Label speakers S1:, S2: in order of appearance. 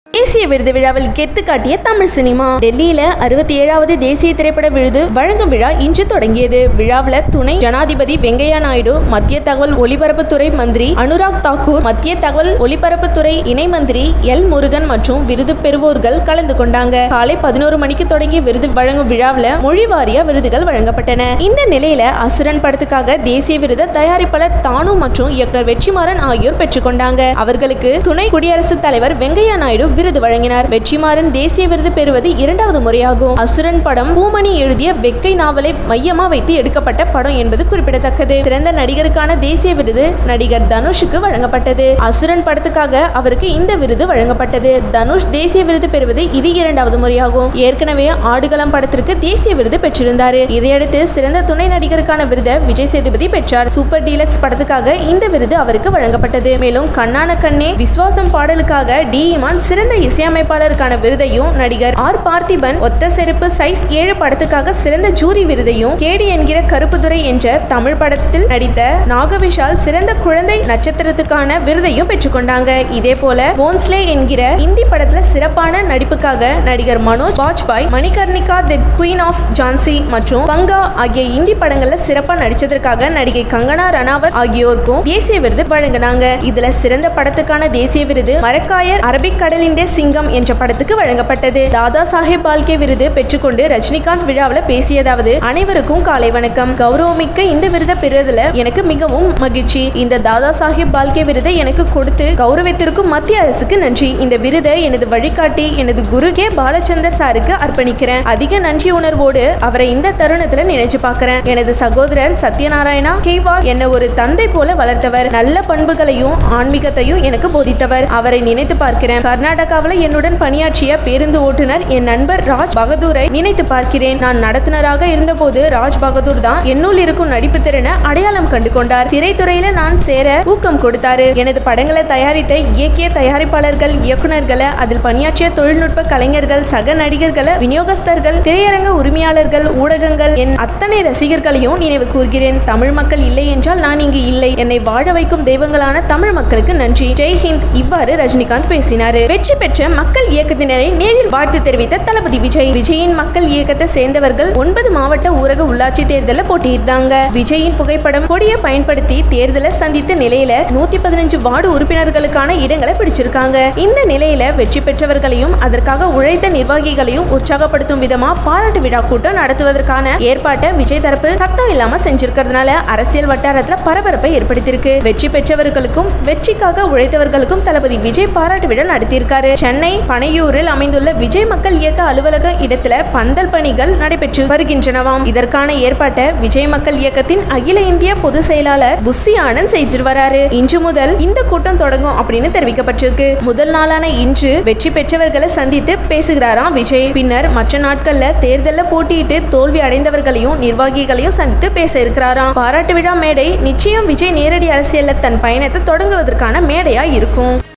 S1: தேசிய விருது விழாவில் கெத்து காட்டிய தமிழ் சினிமா டெல்லியில அறுபத்தி ஏழாவது தேசிய திரைப்பட விருது வழங்கும் விழா இன்று தொடங்கியது விழாவில் துணை ஜனாதிபதி வெங்கையா நாயுடு மத்திய தகவல் ஒலிபரப்புத்துறை மந்திரி அனுராக் தாக்கூர் மத்திய தகவல் ஒலிபரப்புத்துறை இணை மந்திரி எல் முருகன் மற்றும் விருது பெறுவோர்கள் கலந்து கொண்டாங்க காலை பதினோரு மணிக்கு தொடங்கிய விருது வழங்கும் விழாவில் மொழி வாரியா விருதுகள் வழங்கப்பட்டன இந்த நிலையில அசுரன் படத்துக்காக தேசிய விருது தயாரிப்பாளர் தானு மற்றும் இயக்குனர் வெற்றிமாறன் ஆகியோர் பெற்றுக்கொண்டாங்க அவர்களுக்கு துணை குடியரசுத் தலைவர் வெங்கையா நாயுடு விருது வழங்கினார் வெற்றிமாறன் தேசிய விருது பெறுவது இரண்டாவது முறையாகும் அசுரன் படம் பூமணி எழுதிய வெக்கை நாவலை மையமா வைத்து எடுக்கப்பட்ட படம் என்பது குறிப்பிடத்தக்கது சிறந்த நடிகருக்கான தேசிய விருது நடிகர் தனுஷுக்கு வழங்கப்பட்டது அசுரன் படத்துக்காக அவருக்கு இந்த விருது வழங்கப்பட்டது தனுஷ் தேசிய விருது பெறுவது இது இரண்டாவது முறையாகும் ஏற்கனவே ஆடுகளம் படத்திற்கு தேசிய விருது பெற்றிருந்தாரு இதையடுத்து சிறந்த துணை நடிகருக்கான விருதை விஜய் சேதுபதி பெற்றார் சூப்பர் டீலக்ஸ் படத்துக்காக இந்த விருது அவருக்கு வழங்கப்பட்டது மேலும் கண்ணான கண்ணே விஸ்வாசம் பாடலுக்காக டி இமான் சிறந்த இசையமைப்பாளருக்கான விருதையும் நடிகர் ஆர் பார்த்திபன் ஒத்த செருப்பு சைஸ் ஏழு படத்துக்காக சிறந்த ஜூரி விருதையும் கேடி என்கிற கருப்புதுரை என்ற தமிழ் படத்தில் நடித்த நாகவிஷால் சிறந்த குழந்தை நட்சத்திரத்துக்கான விருதையும் பெற்றுக்கொண்டாங்க இதே போல போன்ஸ்லே என்கிற இந்தி படத்துல சிறப்பான நடிப்புக்காக நடிகர் Manoj Vajpayee Manikarnika the queen of Jhansi மற்றும் பங்கா ஆகிய இந்தி படங்கள்ல சிறப்பா நடிச்சதற்காக நடிகை கங்கனா ரனாவத் ஆகியோருக்கும் தேசிய விருது வழங்கினாங்க இதுல சிறந்த படத்துக்கான தேசிய விருது மரக்காயர் அரபிக் கடலிന്റെ சிங்கம் என்ற படத்துக்கு வழங்கப்பட்டது தாதா சாஹேப் பால்கே விருது பெற்றுக்கொண்டு ரஜினிகாந்த் விழாவில் பேசியதாவது அனைவருக்கும் காலை வணக்கம் கௌரவமிக்க இந்த விருதை பெறுவதில் எனக்கு மிகவும் மகிழ்ச்சி இந்த தாதா சாஹேப் பால்கே விருதை எனக்கு கொடுத்து கௌரவத்திற்கும் மத்திய அரசுக்கு நன்றி இந்த விருதை எனது வழிகாட்டி எனது குரு கே பாலச்சந்தர் சாருக்கு அர்ப்பணிக்கிறேன் அதிக நன்றி உணர்வோடு அவரை இந்த தருணத்துல நினைச்சு பார்க்கிறேன் எனது சகோதரர் சத்யநாராயணா கேவால் என்னை ஒரு தந்தை போல வளர்த்தவர் நல்ல பண்புகளையும் ஆன்மீகத்தையும் எனக்கு போதித்தவர் அவரை நினைத்து பார்க்கிறேன் கர்நாடகாவில் என்னுடன் பணியாற்றிய பேருந்து ஓட்டுநர் என் நண்பர் ராஜ் பகதூரை நினைத்து பார்க்கிறேன் நான் நடத்துனராக இருந்தபோது ராஜ் பகதூர் தான் என்னுள் இருக்கும் நடிப்பு திறனை அடையாளம் கண்டு கொண்டார் திரைத்துறையில நான் சேர ஊக்கம் கொடுத்தாரு எனது படங்களை தயாரித்த இயக்கிய தயாரிப்பாளர்கள் இயக்குனர்களை அதில் பணியாற்றிய தொழில்நுட்ப கலைஞர்கள் சக நடிகர்களை விநியோகஸ்தர்கள் திரையரங்க உரிமையாளர்கள் ஊடகங்கள் என் அத்தனை ரசிகர்களையும் நினைவு கூர்கிறேன் தமிழ் மக்கள் இல்லை என்றால் நான் இங்கு இல்லை என்னை வாழ வைக்கும் தெய்வங்களான தமிழ் மக்களுக்கு நன்றி ஜெய் ஹிந்த் இவ்வாறு ரஜினிகாந்த் பேசினார் வெற்றி பெற்ற மக்கள் இயக்கத்தினரை நேரில் வாழ்த்து தெரிவித்த தளபதி விஜய் விஜயின் மக்கள் இயக்கத்தை சேர்ந்தவர்கள் ஒன்பது மாவட்ட ஊரக உள்ளாட்சி தேர்தலில் போட்டியிட்டாங்க விஜயின் புகைப்படம் கொடியை பயன்படுத்தி தேர்தலை சந்தித்த நிலையில நூத்தி பதினஞ்சு வார்டு உறுப்பினர்களுக்கான இடங்களை பிடிச்சிருக்காங்க இந்த நிலையில வெற்றி பெற்றவர்களையும் அதற்காக உழைத்த நிர்வாகிகளையும் உற்சாகப்படுத்தும் விதமா பாராட்டு விழா கூட்டம் நடத்துவதற்கான ஏற்பாட்டை விஜய் தரப்பு சத்தம் இல்லாம செஞ்சிருக்கிறதுனால அரசியல் வட்டாரத்துல பரபரப்பை ஏற்படுத்தியிருக்கு வெற்றி பெற்றவர்களுக்கும் வெற்றிக்காக உழைத்தவர்களுக்கும் தளபதி விஜய் பாராட்டு விழா நடத்தியிருக்காரு சென்னை பனையூரில் அமைந்துள்ள விஜய் மக்கள் இயக்க அலுவலக இடத்துல பந்தல் பணிகள் நடைபெற்று வருகின்றனவாம் இதற்கான ஏற்பாட்டை விஜய் மக்கள் இயக்கத்தின் அகில இந்திய பொதுச் செயலாளர் புஸ்ஸி ஆனந்த் செஞ்சிட்டு வராரு இன்று முதல் இந்த கூட்டம் தொடங்கும் அப்படின்னு தெரிவிக்கப்பட்டிருக்கு முதல் நாளான இன்று வெற்றி பெற்றவர்களை சந்தித்து பேசுகிறாராம் விஜய் பின்னர் மற்ற நாட்கள்ல தேர்தல்ல போட்டியிட்டு தோல்வி அடைந்தவர்களையும் நிர்வாகிகளையும் சந்தித்து பேச இருக்கிறாராம் பாராட்டு விழா மேடை நிச்சயம் விஜய் நேரடி அரசியல்ல தன் பயணத்தை தொடங்குவதற்கான மேடையா இருக்கும்